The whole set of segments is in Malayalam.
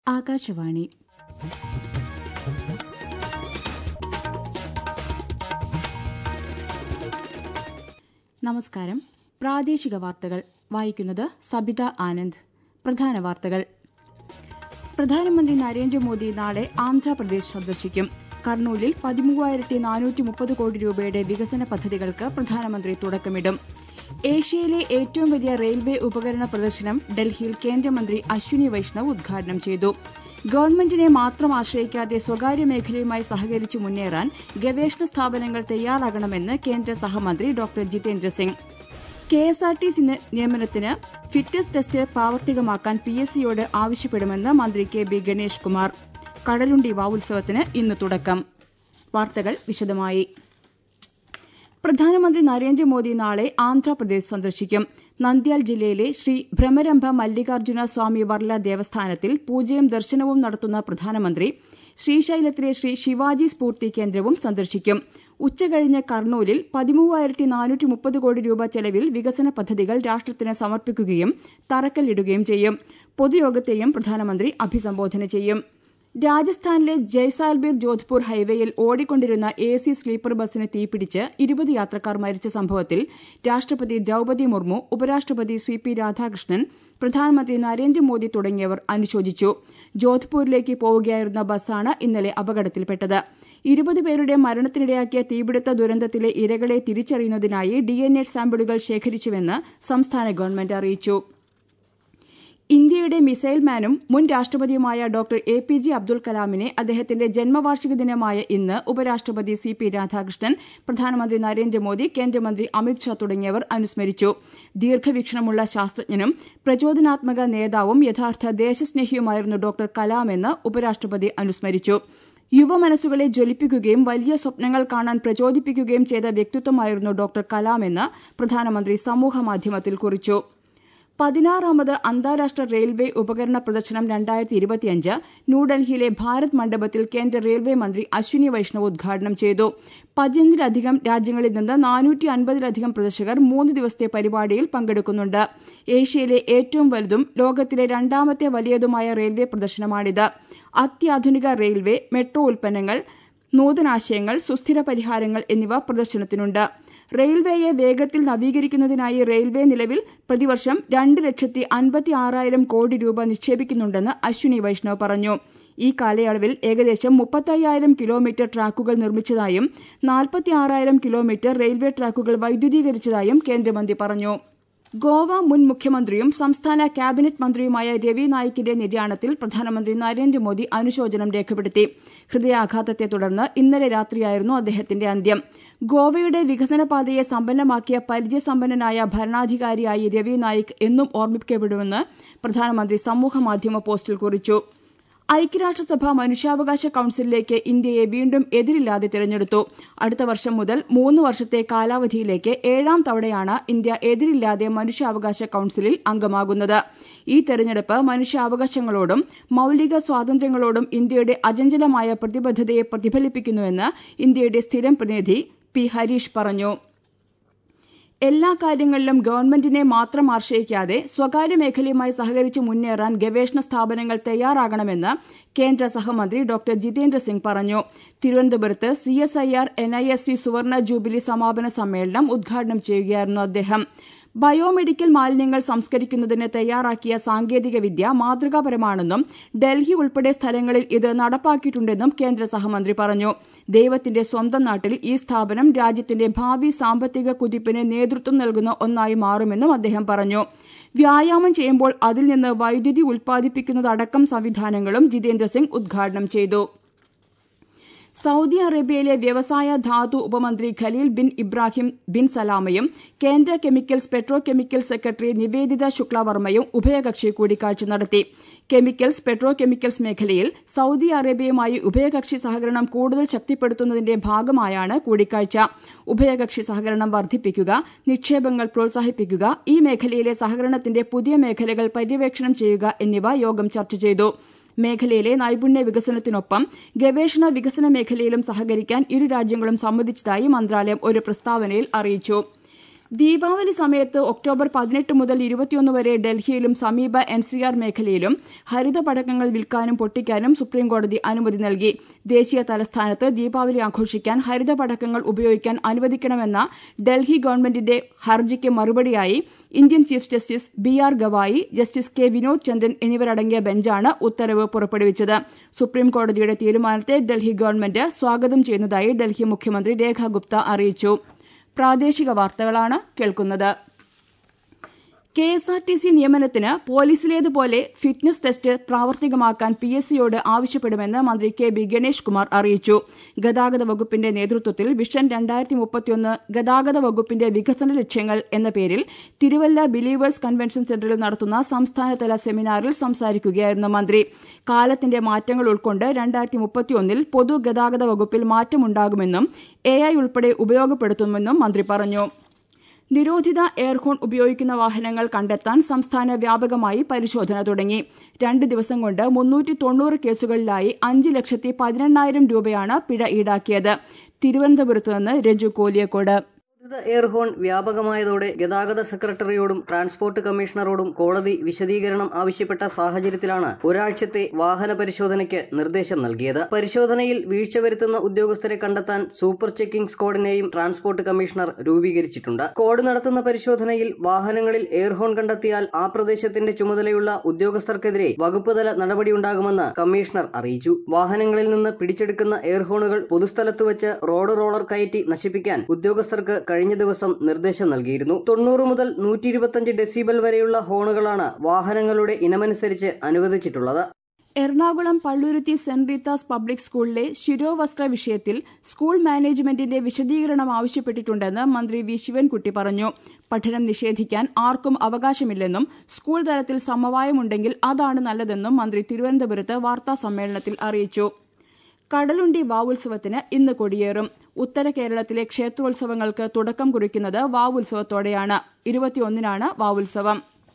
ആകാശവാണി നമസ്കാരം പ്രാദേശിക വാർത്തകൾ വായിക്കുന്നത് സബിത ആനന്ദ് പ്രധാന വാർത്തകൾ പ്രധാനമന്ത്രി നരേന്ദ്രമോദി നാളെ ആന്ധ്രാപ്രദേശ് സന്ദർശിക്കും കർണൂലിൽ പതിമൂവായിരത്തി നാനൂറ്റി മുപ്പത് കോടി രൂപയുടെ വികസന പദ്ധതികൾക്ക് പ്രധാനമന്ത്രി തുടക്കമിടും ഏഷ്യയിലെ ഏറ്റവും വലിയ റെയിൽവേ ഉപകരണ പ്രദർശനം ഡൽഹിയിൽ കേന്ദ്രമന്ത്രി അശ്വിനി വൈഷ്ണവ് ഉദ്ഘാടനം ചെയ്തു ഗവൺമെന്റിനെ മാത്രം ആശ്രയിക്കാതെ സ്വകാര്യ മേഖലയുമായി സഹകരിച്ച് മുന്നേറാൻ ഗവേഷണ സ്ഥാപനങ്ങൾ തയ്യാറാകണമെന്ന് കേന്ദ്ര സഹമന്ത്രി doctor Jitendra Singh K S R T C നിയമനത്തിന് ഫിറ്റ്നസ് ടെസ്റ്റ് പ്രാവർത്തികമാക്കാൻ പി എസ് സിയോട് ആവശ്യപ്പെടുമെന്ന് മന്ത്രി കെ ബി ഗണേഷ് കുമാർ കടലുണ്ടി വാവുത്സവത്തിന് ഇന്ന് തുടക്കം വാർത്തകൾ വിശദമായി പ്രധാനമന്ത്രി നരേന്ദ്രമോദി നാളെ ആന്ധ്രാപ്രദേശ് സന്ദർശിക്കും നന്ദ്യാൽ ജില്ലയിലെ ശ്രീ ഭ്രമരംഭ മല്ലികാർജ്ജുന സ്വാമി വർല ദേവസ്ഥാനത്തിൽ പൂജയും ദർശനവും നടത്തുന്ന പ്രധാനമന്ത്രി ശ്രീശൈലത്തിലെ ശ്രീ ശിവാജി സ്ഫൂർത്തി കേന്ദ്രവും സന്ദർശിക്കും ഉച്ചകഴിഞ്ഞ് കർണൂലിൽ പതിമൂവായിരത്തി നാനൂറ്റി മുപ്പത് കോടി രൂപ ചെലവിൽ വികസന പദ്ധതികൾ രാഷ്ട്രത്തിന് സമർപ്പിക്കുകയും തറക്കല്ലിടുകയും ചെയ്യും പൊതുയോഗത്തെയും പ്രധാനമന്ത്രി അഭിസംബോധന ചെയ്യും രാജസ്ഥാനിലെ ജയ്സാൽബീർ ജോധ്പൂർ ഹൈവേയിൽ ഓടിക്കൊണ്ടിരുന്ന എ സി സ്ലീപ്പർ ബസിന് തീപിടിച്ച് ഇരുപത് യാത്രക്കാർ മരിച്ച സംഭവത്തിൽ രാഷ്ട്രപതി ദ്രൌപതി മുർമു ഉപരാഷ്ട്രപതി സി പി രാധാകൃഷ്ണൻ പ്രധാനമന്ത്രി നരേന്ദ്രമോദി തുടങ്ങിയവർ അനുശോചിച്ചു ജോധ്പൂരിലേക്ക് പോവുകയായിരുന്ന ബസ്സാണ് ഇന്നലെ അപകടത്തിൽപ്പെട്ടത് ഇരുപത് പേരുടെ മരണത്തിനിടയാക്കിയ തീപിടുത്ത ദുരന്തത്തിലെ ഇരകളെ തിരിച്ചറിയുന്നതിനായി ഡിഎൻഎ സാമ്പിളുകൾ ശേഖരിച്ചുവെന്ന് സംസ്ഥാന ഗവൺമെന്റ് അറിയിച്ചു ഇന്ത്യയുടെ മിസൈൽ മാനും മുൻ രാഷ്ട്രപതിയുമായ doctor A P J Abdul കലാമിനെ അദ്ദേഹത്തിന്റെ ജന്മവാർഷിക ദിനമായ ഇന്ന് ഉപരാഷ്ട്രപതി സി പി രാധാകൃഷ്ണൻ പ്രധാനമന്ത്രി നരേന്ദ്രമോദി കേന്ദ്രമന്ത്രി അമിത്ഷാ തുടങ്ങിയവർ അനുസ്മരിച്ചു ദീർഘവീക്ഷണമുള്ള ശാസ്ത്രജ്ഞനും പ്രചോദനാത്മക നേതാവും യഥാർത്ഥ ദേശസ്നേഹിയുമായിരുന്നു ഡോക്ടർ കലാമെന്ന് ഉപരാഷ്ട്രപതി അനുസ്മരിച്ചു യുവമനസ്സുകളെ ജ്വലിപ്പിക്കുകയും വലിയ സ്വപ്നങ്ങൾ കാണാൻ പ്രചോദിപ്പിക്കുകയും ചെയ്ത വ്യക്തിത്വമായിരുന്നു ഡോക്ടർ കലാമെന്ന് പ്രധാനമന്ത്രി സമൂഹമാധ്യമത്തിൽ കുറിച്ചു പതിനാറാമത് അന്താരാഷ്ട്ര റെയിൽവേ ഉപകരണ പ്രദർശനം രണ്ടായിരത്തി ഇരുപത്തിയഞ്ച് ന്യൂഡൽഹിയിലെ ഭാരത് മണ്ഡപത്തിൽ കേന്ദ്ര റെയിൽവേ മന്ത്രി അശ്വിനി വൈഷ്ണവ് ഉദ്ഘാടനം ചെയ്തു പതിനഞ്ചിലധികം രാജ്യങ്ങളിൽ നിന്ന് നാനൂറ്റി അൻപതിലധികം പ്രദർശകർ മൂന്ന് ദിവസത്തെ പരിപാടിയിൽ പങ്കെടുക്കുന്നുണ്ട് ഏഷ്യയിലെ ഏറ്റവും വലുതും ലോകത്തിലെ രണ്ടാമത്തെ വലിയതുമായ റെയിൽവേ പ്രദർശനമാണിത് അത്യാധുനിക റെയിൽവേ മെട്രോ ഉൽപ്പന്നങ്ങൾ നൂതനാശയങ്ങൾ സുസ്ഥിര പരിഹാരങ്ങൾ എന്നിവ പ്രദർശനത്തിനുണ്ട് റെയിൽവേയെ വേഗത്തിൽ നവീകരിക്കുന്നതിനായി റെയിൽവേ നിലവിൽ പ്രതിവർഷം രണ്ട് ലക്ഷത്തി അൻപത്തി ആറായിരം കോടി രൂപ നിക്ഷേപിക്കുന്നുണ്ടെന്ന് അശ്വിനി വൈഷ്ണവ് പറഞ്ഞു ഈ കാലയളവിൽ ഏകദേശം മുപ്പത്തയ്യായിരം കിലോമീറ്റർ ട്രാക്കുകൾ നിർമ്മിച്ചതായും നാൽപ്പത്തി ആറായിരം കിലോമീറ്റർ റെയിൽവേ ട്രാക്കുകൾ വൈദ്യുതീകരിച്ചതായും കേന്ദ്രമന്ത്രി പറഞ്ഞു ഗോവ മുൻ മുഖ്യമന്ത്രിയും സംസ്ഥാന ക്യാബിനറ്റ് മന്ത്രിയുമായ രവി നായിക്കിന്റെ നിര്യാണത്തിൽ പ്രധാനമന്ത്രി നരേന്ദ്രമോദി അനുശോചനം രേഖപ്പെടുത്തി ഹൃദയാഘാതത്തെ തുടർന്ന് ഇന്നലെ രാത്രിയായിരുന്നു അദ്ദേഹത്തിന്റെ അന്ത്യം ഗോവയുടെ വികസനപാതയെ സമ്പന്നമാക്കിയ പരിചയസമ്പന്നനായ ഭരണാധികാരിയായി രവി നായിക് എന്നും ഓർമ്മിക്കപ്പെടുമെന്ന് പ്രധാനമന്ത്രി സമൂഹമാധ്യമ പോസ്റ്റിൽ കുറിച്ചു ഐക്യരാഷ്ട്രസഭ മനുഷ്യാവകാശ കൌൺസിലിലേക്ക് ഇന്ത്യയെ വീണ്ടും എതിരില്ലാതെ തിരഞ്ഞെടുത്തു അടുത്ത വർഷം മുതൽ മൂന്ന് വർഷത്തെ കാലാവധിയിലേക്ക് ഏഴാം തവണയാണ് ഇന്ത്യ എതിരില്ലാതെ മനുഷ്യാവകാശ കൌൺസിലിൽ അംഗമാകുന്നത് ഈ തെരഞ്ഞെടുപ്പ് മനുഷ്യാവകാശങ്ങളോടും മൌലിക സ്വാതന്ത്ര്യങ്ങളോടും ഇന്ത്യയുടെ അചഞ്ചലമായ പ്രതിബദ്ധതയെ പ്രതിഫലിപ്പിക്കുന്നുവെന്ന് ഇന്ത്യയുടെ സ്ഥിരം പ്രതിനിധി പി ഹരീഷ് പറഞ്ഞു എല്ലാ കാര്യങ്ങളിലും ഗവൺമെന്റിനെ മാത്രം ആശ്രയിക്കാതെ സ്വകാര്യ മേഖലയുമായി സഹകരിച്ച് മുന്നേറാൻ ഗവേഷണ സ്ഥാപനങ്ങൾ തയ്യാറാകണമെന്ന് കേന്ദ്ര സഹമന്ത്രി ഡോക്ടർ ജിതേന്ദ്ര സിംഗ് പറഞ്ഞു തിരുവനന്തപുരത്ത് C S I R N I S C സുവർണ ജൂബിലി സമാപന സമ്മേളനം ഉദ്ഘാടനം ചെയ്യുകയായിരുന്നു അദ്ദേഹം ബയോമെഡിക്കൽ മാലിന്യങ്ങൾ സംസ്കരിക്കുന്നതിന് തയ്യാറാക്കിയ സാങ്കേതികവിദ്യ മാതൃകാപരമാണെന്നും ഡൽഹി ഉൾപ്പെടെ സ്ഥലങ്ങളിൽ ഇത് നടപ്പാക്കിയിട്ടുണ്ടെന്നും കേന്ദ്ര സഹമന്ത്രി പറഞ്ഞു ദൈവത്തിന്റെ സ്വന്തം നാട്ടിൽ ഈ സ്ഥാപനം രാജ്യത്തിന്റെ ഭാവി സാമ്പത്തിക കുതിപ്പിന് നേതൃത്വം നൽകുന്ന ഒന്നായി മാറുമെന്നും അദ്ദേഹം പറഞ്ഞു വ്യായാമം ചെയ്യുമ്പോൾ അതിൽ നിന്ന് വൈദ്യുതി ഉൽപ്പാദിപ്പിക്കുന്നതടക്കം സംവിധാനങ്ങളും ജിതേന്ദ്ര സിംഗ് ഉദ്ഘാടനം ചെയ്തു സൌദി അറേബ്യയിലെ വ്യവസായ ധാതു ഉപമന്ത്രി ഖലീൽ ബിൻ ഇബ്രാഹിം ബിൻ സലാമയും കേന്ദ്ര chemicals petrochemicals secretary Nivedita ശുക്ലവർമ്മയും ഉഭയകക്ഷി കൂടിക്കാഴ്ച നടത്തി കെമിക്കൽസ് പെട്രോ കെമിക്കൽസ് മേഖലയിൽ സൌദി അറേബ്യയുമായി ഉഭയകക്ഷി സഹകരണം കൂടുതൽ ശക്തിപ്പെടുത്തുന്നതിന്റെ ഭാഗമായാണ് കൂടിക്കാഴ്ച ഉഭയകക്ഷി സഹകരണം വർദ്ധിപ്പിക്കുക നിക്ഷേപങ്ങൾ പ്രോത്സാഹിപ്പിക്കുക ഈ മേഖലയിലെ സഹകരണത്തിന്റെ പുതിയ മേഖലകൾ പര്യവേക്ഷണം ചെയ്യുക എന്നിവ യോഗം ചർച്ച ചെയ്തു മേഖലയിലെ നൈപുണ്യ വികസനത്തിനൊപ്പം ഗവേഷണ വികസന മേഖലയിലും സഹകരിക്കാൻ ഇരു രാജ്യങ്ങളും സമ്മതിച്ചതായി മന്ത്രാലയം ഒരു പ്രസ്താവനയിൽ അറിയിച്ചു ദീപാവലി സമയത്ത് ഒക്ടോബർ പതിനെട്ട് മുതൽ ഇരുപത്തിയൊന്ന് വരെ ഡൽഹിയിലും സമീപ എൻ സി ആർ മേഖലയിലും ഹരിത പടക്കങ്ങൾ വിൽക്കാനും പൊട്ടിക്കാനും സുപ്രീംകോടതി അനുമതി നൽകി ദേശീയ തലസ്ഥാനത്ത് ദീപാവലി ആഘോഷിക്കാൻ ഹരിത പടക്കങ്ങൾ ഉപയോഗിക്കാൻ അനുവദിക്കണമെന്ന ഡൽഹി ഗവൺമെന്റിന്റെ ഹർജിക്ക് മറുപടിയായി Indian chief justice B R Gavai justice K Vinod Chandran എന്നിവരടങ്ങിയ ബെഞ്ചാണ് ഉത്തരവ് പുറപ്പെടുവിച്ചത് സുപ്രീംകോടതിയുടെ തീരുമാനത്തെ ഡൽഹി ഗവൺമെന്റ് സ്വാഗതം ചെയ്യുന്നതായി ഡൽഹി മുഖ്യമന്ത്രി രേഖ ഗുപ്ത അറിയിച്ചു പ്രാദേശിക വാർത്തകളാണ് കേൾക്കുന്നത് K S R T C നിയമനത്തിന് പോലീസിലേതുപോലെ ഫിറ്റ്നസ് ടെസ്റ്റ് പ്രാവർത്തികമാക്കാൻ പി എസ് സിയോട് ആവശ്യപ്പെടുമെന്ന് മന്ത്രി കെ ബി ഗണേഷ് കുമാർ അറിയിച്ചു ഗതാഗത വകുപ്പിന്റെ നേതൃത്വത്തിൽ വിഷൻ രണ്ടായിരത്തി മുപ്പത്തിയൊന്ന് ഗതാഗത വകുപ്പിന്റെ വികസന ലക്ഷ്യങ്ങൾ എന്ന പേരിൽ തിരുവല്ല ബിലീവേഴ്സ് കൺവെൻഷൻ സെന്ററിൽ നടത്തുന്ന സംസ്ഥാനതല സെമിനാറിൽ സംസാരിക്കുകയായിരുന്നു മന്ത്രി കാലത്തിന്റെ മാറ്റങ്ങൾ ഉൾക്കൊണ്ട് രണ്ടായിരത്തി മുപ്പത്തിയൊന്നിൽ പൊതുഗതാഗത വകുപ്പിൽ മാറ്റമുണ്ടാകുമെന്നും എ ഐ ഉൾപ്പെടെ ഉപയോഗപ്പെടുത്തുമെന്നും മന്ത്രി പറഞ്ഞു നിരോധിത എയർഹോൺ ഉപയോഗിക്കുന്ന വാഹനങ്ങൾ കണ്ടെത്താൻ സംസ്ഥാന വ്യാപകമായി പരിശോധന തുടങ്ങി രണ്ട് ദിവസം കൊണ്ട് മുന്നൂറ്റി തൊണ്ണൂറ് കേസുകളിലായി അഞ്ച് ലക്ഷത്തി പതിനെണ്ണായിരം രൂപയാണ് പിഴ ഈടാക്കിയത് തിരുവനന്തപുരത്ത് നിന്ന് രജു കോലിയക്കോട് എയർ ഹോൺ വ്യാപകമായതോടെ ഗതാഗത സെക്രട്ടറിയോടും ട്രാൻസ്പോർട്ട് കമ്മീഷണറോടും കോടതി വിശദീകരണം ആവശ്യപ്പെട്ട സാഹചര്യത്തിലാണ് ഒരാഴ്ചത്തെ വാഹന പരിശോധനയ്ക്ക് നിർദ്ദേശം നൽകിയത് പരിശോധനയിൽ വീഴ്ച വരുത്തുന്ന ഉദ്യോഗസ്ഥരെ കണ്ടെത്താൻ സൂപ്പർ ചെക്കിംഗ് സ്ക്വാഡിനെയും ട്രാൻസ്പോർട്ട് കമ്മീഷണർ രൂപീകരിച്ചിട്ടുണ്ട് സ്ക്വാഡ് നടത്തുന്ന പരിശോധനയിൽ വാഹനങ്ങളിൽ എയർ ഹോൺ കണ്ടെത്തിയാൽ ആ പ്രദേശത്തിന്റെ ചുമതലയുള്ള ഉദ്യോഗസ്ഥർക്കെതിരെ വകുപ്പ് തല നടപടിയുണ്ടാകുമെന്ന് കമ്മീഷണർ അറിയിച്ചു വാഹനങ്ങളിൽ നിന്ന് പിടിച്ചെടുക്കുന്ന എയർ ഹോണുകൾ പൊതുസ്ഥലത്ത് വെച്ച് റോഡ് റോളർ കയറ്റി നശിപ്പിക്കാൻ ഉദ്യോഗസ്ഥർക്ക് കഴിഞ്ഞ ദിവസം നിർദ്ദേശം നൽകിയിരുന്നു തൊണ്ണൂറ് മുതൽ നൂറ്റി ഇരുപത്തിയഞ്ച് ഡെസിബൽ വരെയുള്ള ഹോണുകളാണ് വാഹനങ്ങളുടെ ഇനമനുസരിച്ച് അനുവദിച്ചിട്ടുള്ളത് Ernakulam Palluruthy Saint Rita's public സ്കൂളിലെ ശിരോവസ്ത്ര വിഷയത്തിൽ സ്കൂൾ മാനേജ്മെന്റിന്റെ വിശദീകരണം ആവശ്യപ്പെട്ടിട്ടുണ്ടെന്ന് മന്ത്രി വി ശിവൻകുട്ടി പറഞ്ഞു പഠനം നിഷേധിക്കാൻ ആർക്കും അവകാശമില്ലെന്നും സ്കൂൾ തലത്തിൽ സമവായമുണ്ടെങ്കിൽ അതാണ് നല്ലതെന്നും മന്ത്രി തിരുവനന്തപുരത്ത് വാർത്താസമ്മേളനത്തിൽ അറിയിച്ചു കടലുണ്ടി വാവുത്സവത്തിന് ഇന്ന് കൊടിയേറും ഉത്തര കേരളത്തിലെ ക്ഷേത്രോത്സവങ്ങൾക്ക് തുടക്കം കുറിക്കുന്നത് വാവുത്സവത്തോടെയാണ് ഇരുപത്തിയൊന്നിനാണ് വാവുത്സവം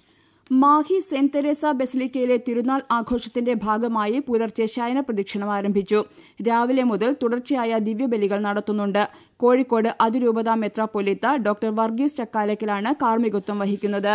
മാഹി സെന്റ് തെരേസ ബസിലിക്കയിലെ തിരുനാൾ ആഘോഷത്തിന്റെ ഭാഗമായി പുലർച്ചെ ശയന പ്രദക്ഷിണം ആരംഭിച്ചു രാവിലെ മുതൽ തുടർച്ചയായ ദിവ്യബലികൾ നടത്തുന്നുണ്ട് കോഴിക്കോട് അതിരൂപത മെത്രാപ്പൊലീത്ത ഡോക്ടർ വർഗീസ് ചക്കാലക്കലാണ് കാർമ്മികത്വം വഹിക്കുന്നത്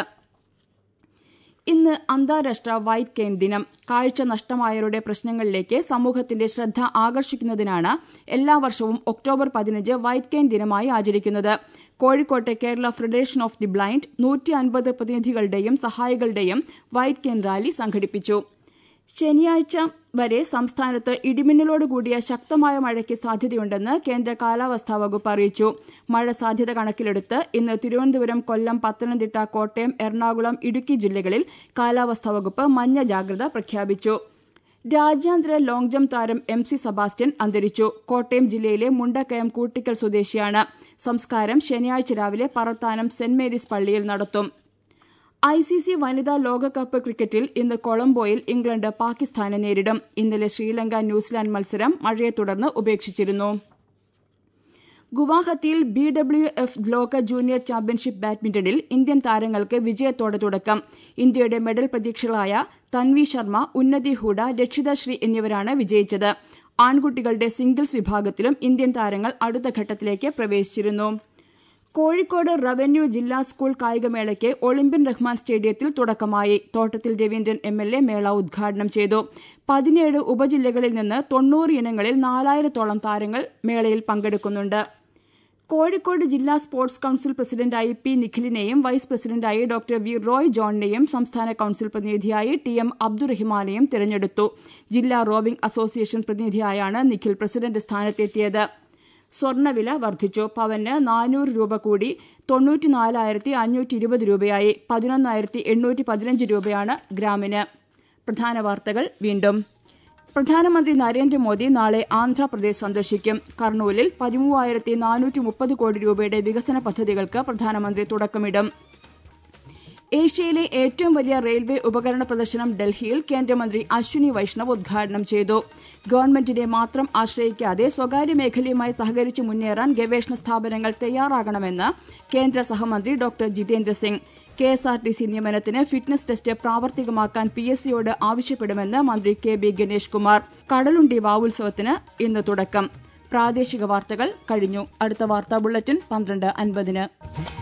ഇന്ന് അന്താരാഷ്ട്ര വൈറ്റ് കെയിൻ ദിനം കാഴ്ച നഷ്ടമായവരുടെ പ്രശ്നങ്ങളിലേക്ക് സമൂഹത്തിന്റെ ശ്രദ്ധ ആകർഷിക്കുന്നതിനാണ് എല്ലാ വർഷവും ഒക്ടോബർ പതിനഞ്ച് വൈറ്റ് കെയിൻ ദിനമായി ആചരിക്കുന്നത് കോഴിക്കോട്ടെ Kerala federation of the blind നൂറ്റി അൻപത് പ്രതിനിധികളുടെയും സഹായികളുടെയും വൈറ്റ് കെയിൻ റാലി സംഘടിപ്പിച്ചു ശനിയാഴ്ച വരെ സംസ്ഥാനത്ത് ഇടിമിന്നലോട് കൂടിയ ശക്തമായ മഴയ്ക്ക് സാധ്യതയുണ്ടെന്ന് കേന്ദ്ര കാലാവസ്ഥാ വകുപ്പ് അറിയിച്ചു മഴ സാധ്യത കണക്കിലെടുത്ത് ഇന്ന് തിരുവനന്തപുരം കൊല്ലം പത്തനംതിട്ട കോട്ടയം എറണാകുളം ഇടുക്കി ജില്ലകളിൽ കാലാവസ്ഥാ വകുപ്പ് മഞ്ഞ ജാഗ്രത പ്രഖ്യാപിച്ചു രാജ്യാന്തര ലോങ് ജംപ് താരം എം സി സെബാസ്റ്റ്യൻ അന്തരിച്ചു കോട്ടയം ജില്ലയിലെ മുണ്ടക്കയം കൂട്ടിക്കൽ സ്വദേശിയാണ് സംസ്കാരം ശനിയാഴ്ച രാവിലെ പറത്താനം സെന്റ് മേരീസ് പള്ളിയിൽ നടത്തും ഐ സി സി വനിതാ ലോകകപ്പ് ക്രിക്കറ്റിൽ ഇന്ന് കൊളംബോയിൽ ഇംഗ്ലണ്ട് പാകിസ്ഥാനെ നേരിടും ഇന്നലെ ശ്രീലങ്ക ന്യൂസിലാൻഡ് മത്സരം മഴയെ തുടർന്ന് ഉപേക്ഷിച്ചിരുന്നു ഗുവാഹത്തിയിൽ ബി ഡബ്ല്യു എഫ് ലോക ജൂനിയർ ചാമ്പ്യൻഷിപ്പ് ബാഡ്മിന്റണിൽ ഇന്ത്യൻ താരങ്ങൾക്ക് വിജയത്തോടെ തുടക്കം ഇന്ത്യയുടെ മെഡൽ പ്രതീക്ഷകളായ തൻവി ശർമ്മ ഉന്നതി ഹൂഡ രക്ഷിത ശ്രീ എന്നിവരാണ് വിജയിച്ചത് ആൺകുട്ടികളുടെ സിംഗിൾസ് വിഭാഗത്തിലും ഇന്ത്യൻ താരങ്ങൾ അടുത്ത ഘട്ടത്തിലേക്ക് പ്രവേശിച്ചിരുന്നു കോഴിക്കോട് റവന്യൂ ജില്ലാ സ്കൂൾ കായികമേളയ്ക്ക് ഒളിമ്പ്യൻ റഹ്മാൻ സ്റ്റേഡിയത്തിൽ തുടക്കമായി തോട്ടത്തിൽ രവീന്ദ്രൻ എം എൽ എ മേള ഉദ്ഘാടനം ചെയ്തു പതിനേഴ് ഉപജില്ലകളിൽ നിന്ന് തൊണ്ണൂറ് ഇനങ്ങളിൽ നാലായിരത്തോളം താരങ്ങൾ മേളയിൽ പങ്കെടുക്കുന്നുണ്ട് കോഴിക്കോട് ജില്ലാ സ്പോർട്സ് കൌൺസിൽ പ്രസിഡന്റായി പി നിഖിലിനെയും വൈസ് പ്രസിഡന്റായി ഡോക്ടർ വി റോയ് ജോണിനെയും സംസ്ഥാന കൌൺസിൽ പ്രതിനിധിയായി ടി എം അബ്ദുറഹിമാനെയും തിരഞ്ഞെടുത്തു ജില്ലാ റോവിംഗ് അസോസിയേഷൻ പ്രതിനിധിയായാണ് നിഖിൽ പ്രസിഡന്റ് സ്ഥാനത്തെത്തിയത് സ്വർണ്ണവില വർദ്ധിച്ചു പവന് നാനൂറ് രൂപ കൂടി തൊണ്ണൂറ്റിനാലായിരത്തി അഞ്ഞൂറ്റി ഇരുപത് രൂപയായി പതിനൊന്നായിരത്തി എണ്ണൂറ്റി പതിനഞ്ച് രൂപയാണ് ഗ്രാമിന് പ്രധാന വാർത്തകൾ വീണ്ടും പ്രധാനമന്ത്രി നരേന്ദ്രമോദി നാളെ ആന്ധ്രാപ്രദേശ് സന്ദർശിക്കും കർണൂലിൽ പതിമൂവായിരത്തി നാനൂറ്റി മുപ്പത് കോടി രൂപയുടെ വികസന പദ്ധതികൾക്ക് പ്രധാനമന്ത്രി തുടക്കമിടും ഏഷ്യയിലെ ഏറ്റവും വലിയ റെയിൽവേ ഉപകരണ പ്രദർശനം ഡൽഹിയിൽ കേന്ദ്രമന്ത്രി അശ്വിനി വൈഷ്ണവ് ഉദ്ഘാടനം ചെയ്തു ഗവൺമെന്റിനെ മാത്രം ആശ്രയിക്കാതെ സ്വകാര്യ മേഖലയുമായി സഹകരിച്ച് മുന്നേറാൻ ഗവേഷണ സ്ഥാപനങ്ങൾ തയ്യാറാകണമെന്ന് കേന്ദ്ര സഹമന്ത്രി doctor Jitendra Singh K S R T C നിയമനത്തിന് ഫിറ്റ്നസ് ടെസ്റ്റ് പ്രാവർത്തികമാക്കാൻ പി എസ് സിയോട് ആവശ്യപ്പെടുമെന്ന് മന്ത്രി കെ ബി ഗണേഷ് കുമാർ കടലുണ്ടി വാവുത്സവത്തിന് ഇന്ന് തുടക്കം പ്രാദേശിക വാർത്തകൾ കഴിഞ്ഞു അടുത്ത വാർത്താ ബുള്ളറ്റിൻ പന്ത്രണ്ട് അൻപതിന്